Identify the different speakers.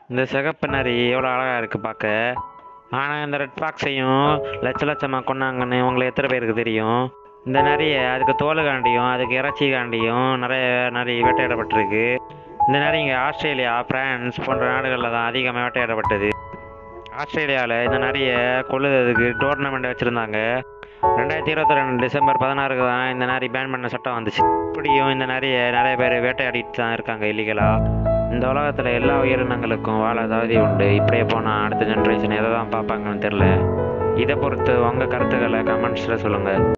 Speaker 1: இந்த சிகப்பு நரி எவ்வளோ அழகாக இருக்குது பார்க்க ஆனால் இந்த ரெட் ஃபாக்ஸையும் லட்ச லட்சமாக கொண்டாங்கன்னு உங்களுக்கு எத்தனை பேருக்கு தெரியும் இந்த நரியை அதுக்கு தோலுக்காண்டியும் அதுக்கு இறைச்சிக்காண்டியும் நிறைய நரி வேட்டையாடப்பட்டிருக்கு இந்த நரி இங்கே ஆஸ்திரேலியா பிரான்ஸ் போன்ற நாடுகளில் தான் அதிகமாக வேட்டையாடப்பட்டது ஆஸ்திரேலியாவில் இந்த நரியை கொள்ளுறதுக்கு டோர்னமெண்ட் வச்சுருந்தாங்க ரெண்டாயிரத்தி இருபத்தி ரெண்டு டிசம்பர் பதினாறுக்கு தான் இந்த நரி பேன் பண்ண சட்டம் வந்துச்சு இப்படியும் இந்த நரியை நிறைய பேர் வேட்டையாடிட்டு தான் இருக்காங்க இல்லீகலாக இந்த உலகத்தில் எல்லா உயிரினங்களுக்கும் வாழ தகுதி உண்டு இப்படியே போனால் அடுத்த ஜென்ரேஷன் எதை தான் பார்ப்பாங்கன்னு தெரில இதை பொறுத்து உங்கள் கருத்துக்களை கமெண்ட்ஸில் சொல்லுங்கள்